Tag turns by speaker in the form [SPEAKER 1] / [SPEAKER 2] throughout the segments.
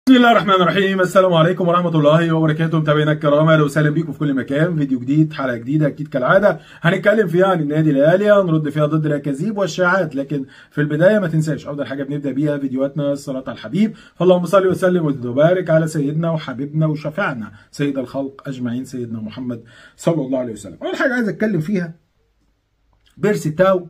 [SPEAKER 1] بسم الله الرحمن الرحيم السلام عليكم ورحمة الله وبركاته متابعينا الكرام اهلا وسهلا بيكم في كل مكان فيديو جديد حلقة جديدة اكيد كالعادة هنتكلم فيها عن النادي الاهلي هنرد فيها ضد الاكاذيب والشائعات لكن في البداية ما تنساش افضل حاجة بنبدأ بيها فيديوهاتنا الصلاة على الحبيب فاللهم صل وسلم وبارك على سيدنا وحبيبنا وشفيعنا سيد الخلق اجمعين سيدنا محمد صلى الله عليه وسلم اول حاجة عايز اتكلم فيها بيرسي تاو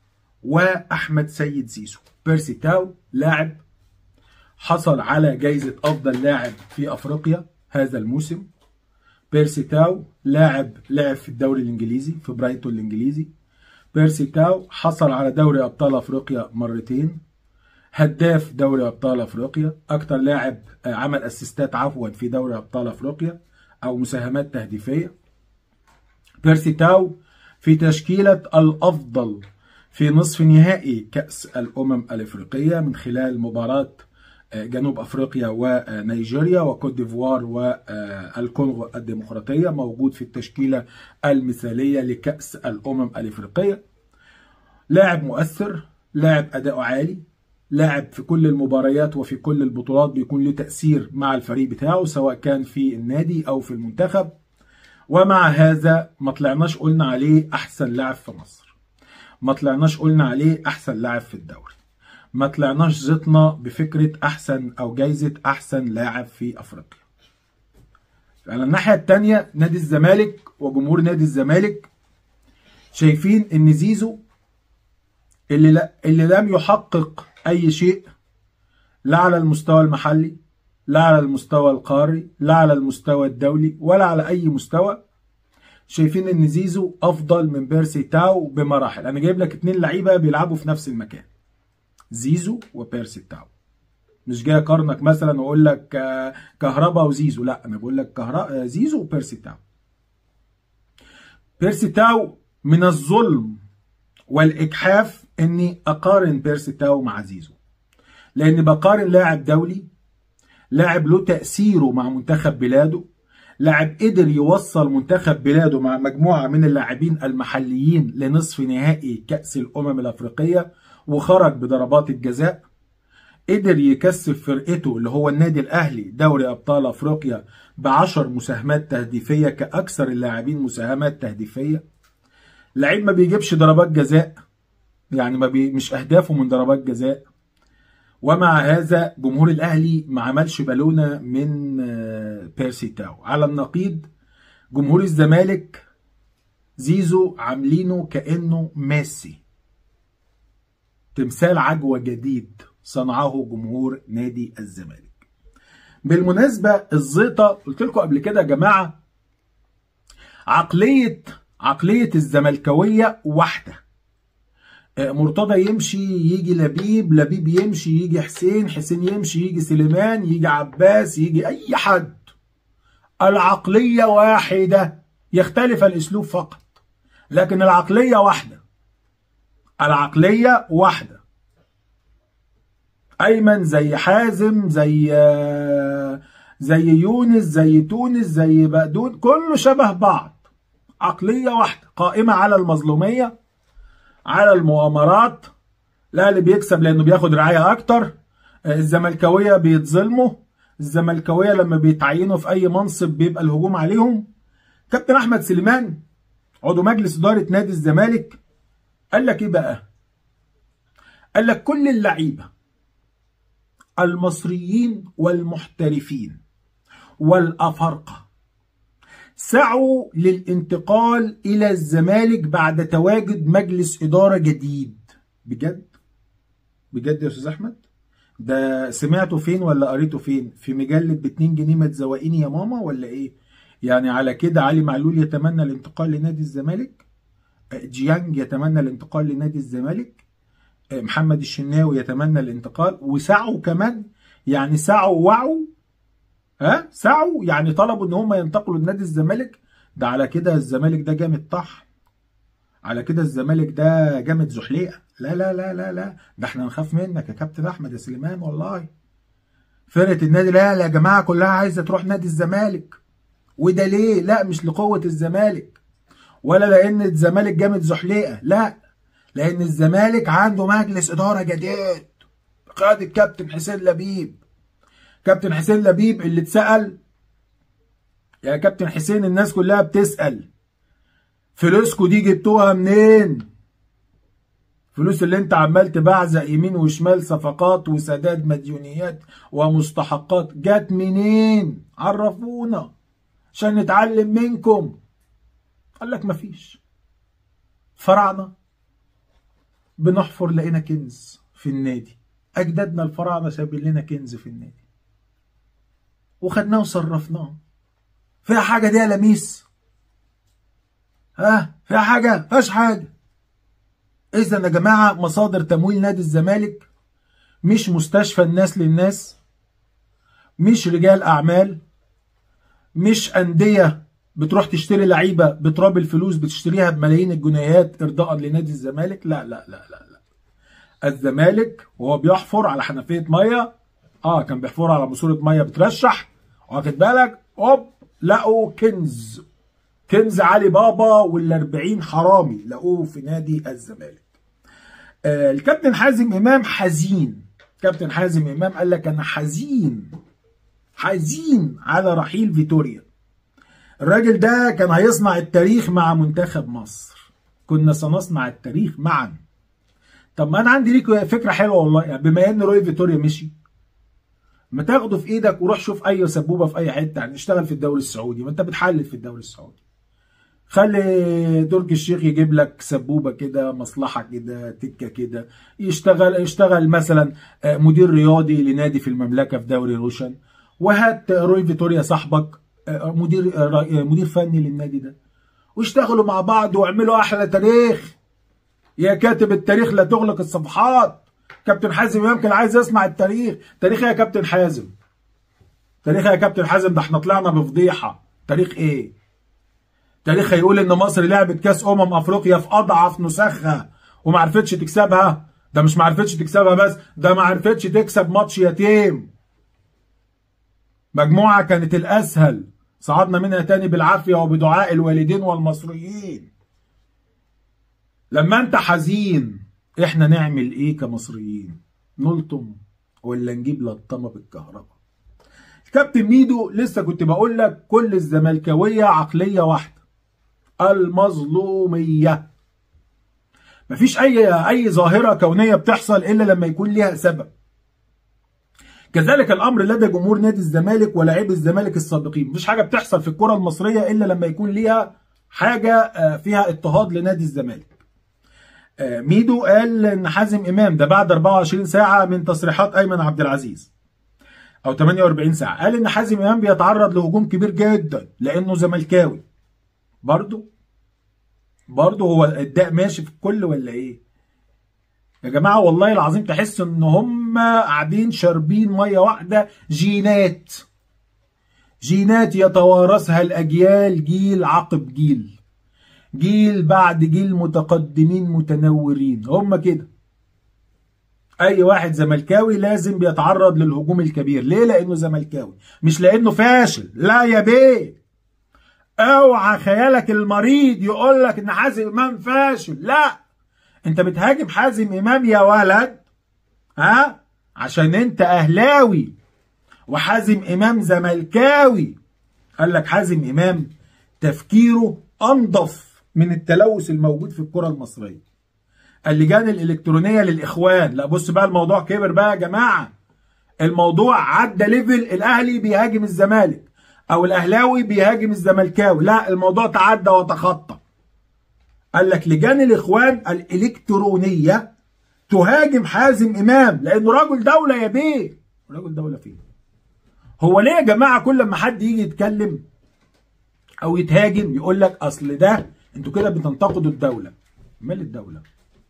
[SPEAKER 1] واحمد سيد زيزو بيرسي تاو لاعب حصل على جايزة أفضل لاعب في أفريقيا هذا الموسم بيرسي تاو لاعب لعب في الدوري الإنجليزي في برايتون الإنجليزي بيرسي تاو حصل على دوري أبطال أفريقيا مرتين هداف دوري أبطال أفريقيا أكتر لاعب عمل أسيستات عفوا في دوري أبطال أفريقيا أو مساهمات تهديفية بيرسي تاو في تشكيلة الأفضل في نصف نهائي كأس الأمم الإفريقية من خلال مباراة جنوب افريقيا ونيجيريا وكوت ديفوار والكونغو الديمقراطيه موجود في التشكيله المثاليه لكاس الامم الافريقيه لاعب مؤثر لاعب اداؤه عالي لاعب في كل المباريات وفي كل البطولات بيكون له تاثير مع الفريق بتاعه سواء كان في النادي او في المنتخب ومع هذا ما طلعناش قلنا عليه احسن لاعب في مصر ما طلعناش قلنا عليه احسن لاعب في الدوري ما طلعناش زيطنا بفكرة أحسن أو جايزة أحسن لاعب في أفريقيا. على الناحية التانية نادي الزمالك وجمهور نادي الزمالك شايفين إن زيزو اللي, لا اللي لم يحقق أي شيء لا على المستوى المحلي لا على المستوى القاري لا على المستوى الدولي ولا على أي مستوى شايفين إن زيزو أفضل من بيرسي تاو بمراحل أنا جايب لك اتنين لعيبة بيلعبوا في نفس المكان زيزو وبيرسي تاو مش جاي اقارنك مثلا واقول لك كهربا وزيزو لا انا بقول لك كهربا زيزو وبيرسي تاو بيرسي تاو من الظلم والاجحاف اني اقارن بيرسي تاو مع زيزو لان بقارن لاعب دولي لاعب له تاثيره مع منتخب بلاده لاعب قدر يوصل منتخب بلاده مع مجموعه من اللاعبين المحليين لنصف نهائي كاس الامم الافريقيه وخرج بضربات الجزاء قدر يكسب فرقته اللي هو النادي الاهلي دوري ابطال افريقيا بعشر مساهمات تهديفيه كاكثر اللاعبين مساهمات تهديفيه لعيب ما بيجيبش ضربات جزاء يعني ما بي مش اهدافه من ضربات جزاء ومع هذا جمهور الاهلي ما عملش بالونه من بيرسي تاو على النقيض جمهور الزمالك زيزو عاملينه كانه ميسي تمثال عجوة جديد صنعه جمهور نادي الزمالك بالمناسبة الزيطة قلت لكم قبل كده يا جماعة عقلية عقلية الزملكاوية واحدة مرتضى يمشي يجي لبيب لبيب يمشي يجي حسين حسين يمشي يجي سليمان يجي عباس يجي أي حد العقلية واحدة يختلف الأسلوب فقط لكن العقلية واحدة العقلية واحدة أيمن زي حازم زي زي يونس زي تونس زي بقدون كله شبه بعض عقلية واحدة قائمة على المظلومية على المؤامرات لا اللي بيكسب لأنه بياخد رعاية أكتر الزملكاوية بيتظلموا الزملكاوية لما بيتعينوا في أي منصب بيبقى الهجوم عليهم كابتن أحمد سليمان عضو مجلس إدارة نادي الزمالك قال لك ايه بقى قال لك كل اللعيبه المصريين والمحترفين والافارقه سعوا للانتقال الى الزمالك بعد تواجد مجلس اداره جديد بجد بجد يا استاذ احمد ده سمعته فين ولا قريته فين في مجله ب 2 جنيه ما تزوقيني يا ماما ولا ايه يعني على كده علي معلول يتمنى الانتقال لنادي الزمالك جيانج يتمنى الانتقال لنادي الزمالك محمد الشناوي يتمنى الانتقال وسعوا كمان يعني سعوا وعوا ها سعوا يعني طلبوا ان هم ينتقلوا لنادي الزمالك ده على كده الزمالك ده جامد طح على كده الزمالك ده جامد زحليقه لا لا لا لا لا ده احنا نخاف منك يا كابتن احمد يا سليمان والله فرقه النادي لا يا جماعه كلها عايزه تروح نادي الزمالك وده ليه لا مش لقوه الزمالك ولا لان الزمالك جامد زحليقه لا لان الزمالك عنده مجلس اداره جديد قياده كابتن حسين لبيب كابتن حسين لبيب اللي اتسال يا كابتن حسين الناس كلها بتسال فلوسكو دي جبتوها منين فلوس اللي انت عمال تبعزق يمين وشمال صفقات وسداد مديونيات ومستحقات جت منين عرفونا عشان نتعلم منكم قال لك مفيش فرعنا بنحفر لقينا كنز في النادي اجدادنا الفراعنه سايبين لنا كنز في النادي وخدناه وصرفناه فيها حاجه دي يا لميس ها فيها حاجه فيهاش حاجه اذا يا جماعه مصادر تمويل نادي الزمالك مش مستشفى الناس للناس مش رجال اعمال مش انديه بتروح تشتري لعيبه بتراب الفلوس بتشتريها بملايين الجنيهات ارضاء لنادي الزمالك لا لا لا لا لا الزمالك وهو بيحفر على حنفيه ميه اه كان بيحفر على ماسوره ميه بترشح واخد بالك اوب لقوا كنز كنز علي بابا وال 40 حرامي لقوه في نادي الزمالك آه الكابتن حازم امام حزين كابتن حازم امام قال لك انا حزين حزين على رحيل فيتوريا الراجل ده كان هيصنع التاريخ مع منتخب مصر كنا سنصنع التاريخ معا طب ما انا عندي ليك فكره حلوه والله يعني بما ان روي فيتوريا مشي ما تاخده في ايدك وروح شوف اي سبوبه في اي حته يعني اشتغل في الدوري السعودي ما انت بتحلل في الدوري السعودي خلي تركي الشيخ يجيب لك سبوبه كده مصلحه كده تكه كده يشتغل يشتغل مثلا مدير رياضي لنادي في المملكه في دوري روشن وهات روي فيتوريا صاحبك مدير مدير فني للنادي ده واشتغلوا مع بعض واعملوا احلى تاريخ يا كاتب التاريخ لا تغلق الصفحات كابتن حازم يمكن عايز يصنع التاريخ تاريخ يا كابتن حازم تاريخ يا كابتن حازم ده احنا طلعنا بفضيحه تاريخ ايه تاريخ هيقول ان مصر لعبت كاس امم افريقيا في اضعف نسخها وما عرفتش تكسبها ده مش ما عرفتش تكسبها بس ده ما عرفتش تكسب ماتش يتيم مجموعه كانت الاسهل صعدنا منها تاني بالعافيه وبدعاء الوالدين والمصريين لما انت حزين احنا نعمل ايه كمصريين نلطم ولا نجيب لطمه بالكهرباء كابتن ميدو لسه كنت بقول لك كل الزملكاويه عقليه واحده المظلوميه مفيش اي اي ظاهره كونيه بتحصل الا لما يكون ليها سبب كذلك الامر لدى جمهور نادي الزمالك ولاعبي الزمالك السابقين مفيش حاجه بتحصل في الكره المصريه الا لما يكون ليها حاجه فيها اضطهاد لنادي الزمالك ميدو قال ان حازم امام ده بعد 24 ساعه من تصريحات ايمن عبد العزيز او 48 ساعه قال ان حازم امام بيتعرض لهجوم كبير جدا لانه زملكاوي برضه برضه هو الداء ماشي في الكل ولا ايه يا جماعه والله العظيم تحس ان هم قاعدين شاربين ميه واحده جينات جينات يتوارثها الاجيال جيل عقب جيل جيل بعد جيل متقدمين متنورين هم كده اي واحد زملكاوي لازم بيتعرض للهجوم الكبير ليه لانه زملكاوي مش لانه فاشل لا يا بيه اوعى خيالك المريض يقول لك ان حازم امام فاشل لا انت بتهاجم حازم امام يا ولد ها عشان انت اهلاوي وحازم امام زملكاوي قال لك حازم امام تفكيره انضف من التلوث الموجود في الكره المصريه اللجان الالكترونيه للاخوان لا بص بقى الموضوع كبر بقى يا جماعه الموضوع عدى ليفل الاهلي بيهاجم الزمالك او الاهلاوي بيهاجم الزملكاوي لا الموضوع تعدى وتخطى قال لك لجان الاخوان الالكترونيه تهاجم حازم امام لانه رجل دوله يا بيه رجل دوله فين هو ليه يا جماعه كل ما حد يجي يتكلم او يتهاجم يقول لك اصل ده انتوا كده بتنتقدوا الدوله مال الدوله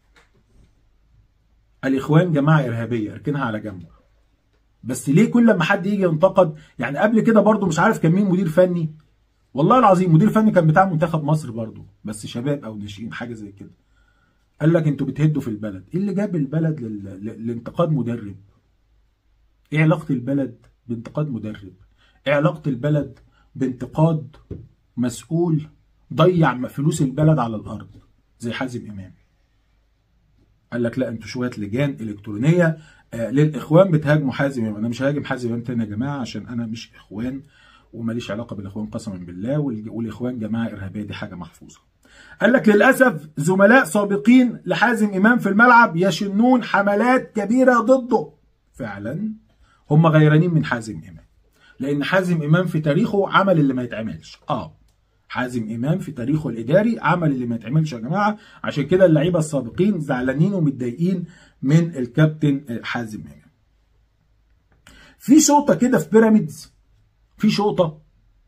[SPEAKER 1] الاخوان جماعه ارهابيه اركنها على جنب بس ليه كل ما حد يجي ينتقد يعني قبل كده برضو مش عارف كان مين مدير فني والله العظيم مدير فني كان بتاع منتخب مصر برضو بس شباب او ناشئين حاجه زي كده قال لك انتوا بتهدوا في البلد ايه اللي جاب البلد لل... لانتقاد مدرب ايه علاقه البلد بانتقاد مدرب ايه علاقه البلد بانتقاد مسؤول ضيع فلوس البلد على الارض زي حازم امام قال لك لا انتوا شويه لجان الكترونيه آه للاخوان بتهاجموا حازم امام انا مش هاجم حازم امام تاني يا جماعه عشان انا مش اخوان وماليش علاقه بالاخوان قسما بالله والاخوان جماعه ارهابيه دي حاجه محفوظه قال لك للاسف زملاء سابقين لحازم امام في الملعب يشنون حملات كبيره ضده فعلا هم غيرانين من حازم امام لان حازم امام في تاريخه عمل اللي ما يتعملش اه حازم امام في تاريخه الاداري عمل اللي ما يتعملش يا جماعه عشان كده اللعيبه السابقين زعلانين ومتضايقين من الكابتن حازم امام في شوطه كده في بيراميدز في شوطه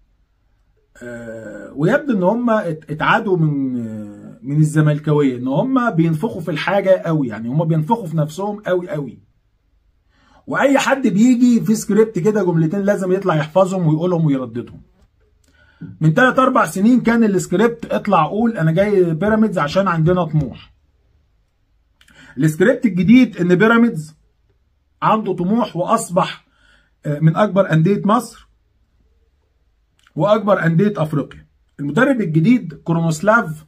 [SPEAKER 1] آه ويبدو ان هم اتعادوا من آه من الزملكاويه ان هم بينفخوا في الحاجه قوي يعني هم بينفخوا في نفسهم قوي قوي واي حد بيجي في سكريبت كده جملتين لازم يطلع يحفظهم ويقولهم ويرددهم من 3 4 سنين كان السكريبت اطلع قول انا جاي بيراميدز عشان عندنا طموح السكريبت الجديد ان بيراميدز عنده طموح واصبح من اكبر انديه مصر واكبر انديه افريقيا المدرب الجديد كرونوسلاف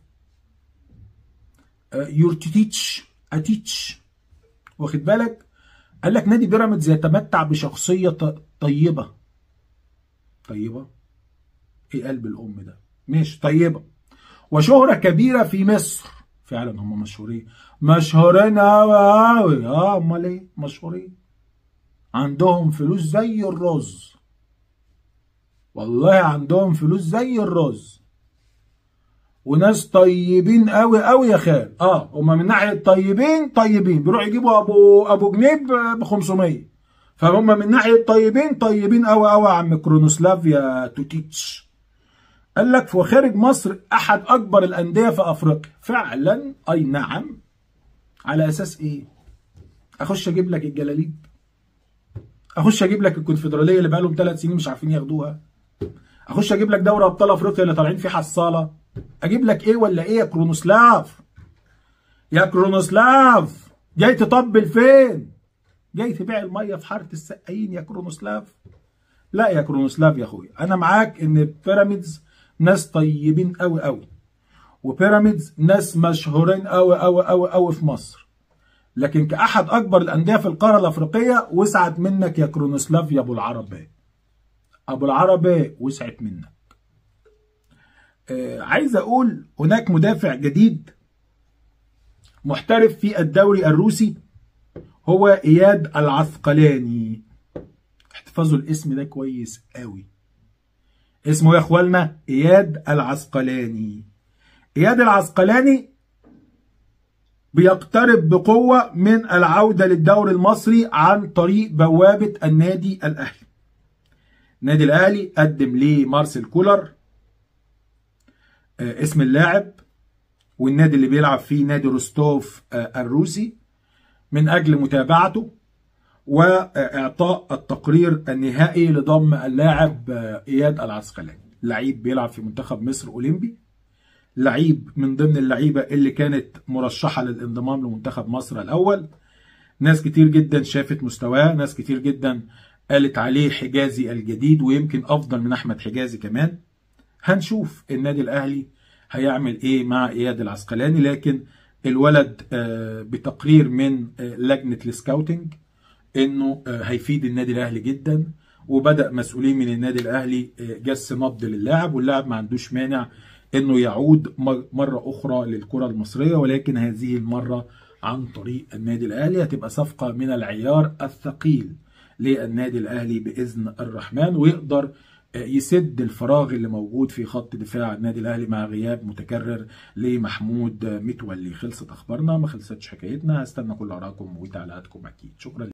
[SPEAKER 1] يورتيتش اتيتش واخد بالك قال لك نادي بيراميدز يتمتع بشخصيه طيبه طيبه ايه قلب الام ده ماشي طيبه وشهره كبيره في مصر فعلا هم مشهورين مشهورين قوي قوي اه امال ايه مشهورين عندهم فلوس زي الرز والله عندهم فلوس زي الرز وناس طيبين قوي قوي يا خال اه هما من ناحيه طيبين طيبين بيروحوا يجيبوا ابو ابو جنيه ب 500 فهم من ناحيه طيبين طيبين قوي قوي يا عم كرونوسلاف يا توتيتش قال لك في خارج مصر احد اكبر الانديه في افريقيا فعلا اي نعم على اساس ايه اخش اجيب لك الجلاليب اخش اجيب لك الكونفدراليه اللي بقالهم ثلاث سنين مش عارفين ياخدوها اخش اجيب لك دوري ابطال افريقيا اللي طالعين فيه حصاله اجيب لك ايه ولا ايه يا كرونوسلاف يا كرونوسلاف جاي تطبل فين جاي تبيع الميه في حاره السقايين يا كرونوسلاف لا يا كرونوسلاف يا اخويا انا معاك ان بيراميدز ناس طيبين قوي قوي وبيراميدز ناس مشهورين قوي قوي قوي قوي في مصر لكن كاحد اكبر الانديه في القاره الافريقيه وسعت منك يا كرونوسلاف يا ابو العربي ابو العربي وسعت منك آه عايز اقول هناك مدافع جديد محترف في الدوري الروسي هو اياد العسقلاني احتفظوا الاسم ده كويس قوي اسمه يا اخوانا اياد العسقلاني اياد العسقلاني بيقترب بقوة من العودة للدوري المصري عن طريق بوابة النادي الأهلي النادي الأهلي قدم ليه مارسيل كولر اسم اللاعب والنادي اللي بيلعب فيه نادي روستوف الروسي من أجل متابعته واعطاء التقرير النهائي لضم اللاعب اياد العسقلاني لعيب بيلعب في منتخب مصر اولمبي لعيب من ضمن اللعيبه اللي كانت مرشحه للانضمام لمنتخب مصر الاول ناس كتير جدا شافت مستواه ناس كتير جدا قالت عليه حجازي الجديد ويمكن افضل من احمد حجازي كمان هنشوف النادي الاهلي هيعمل ايه مع اياد العسقلاني لكن الولد بتقرير من لجنه السكاوتنج انه هيفيد النادي الاهلي جدا وبدا مسؤولين من النادي الاهلي جس نبض للاعب واللاعب ما عندوش مانع انه يعود مره اخرى للكره المصريه ولكن هذه المره عن طريق النادي الاهلي هتبقى صفقه من العيار الثقيل للنادي الاهلي باذن الرحمن ويقدر يسد الفراغ اللي موجود في خط دفاع النادي الاهلي مع غياب متكرر لمحمود متولي خلصت اخبارنا ما خلصتش حكايتنا هستنى كل ارائكم وتعليقاتكم اكيد شكرا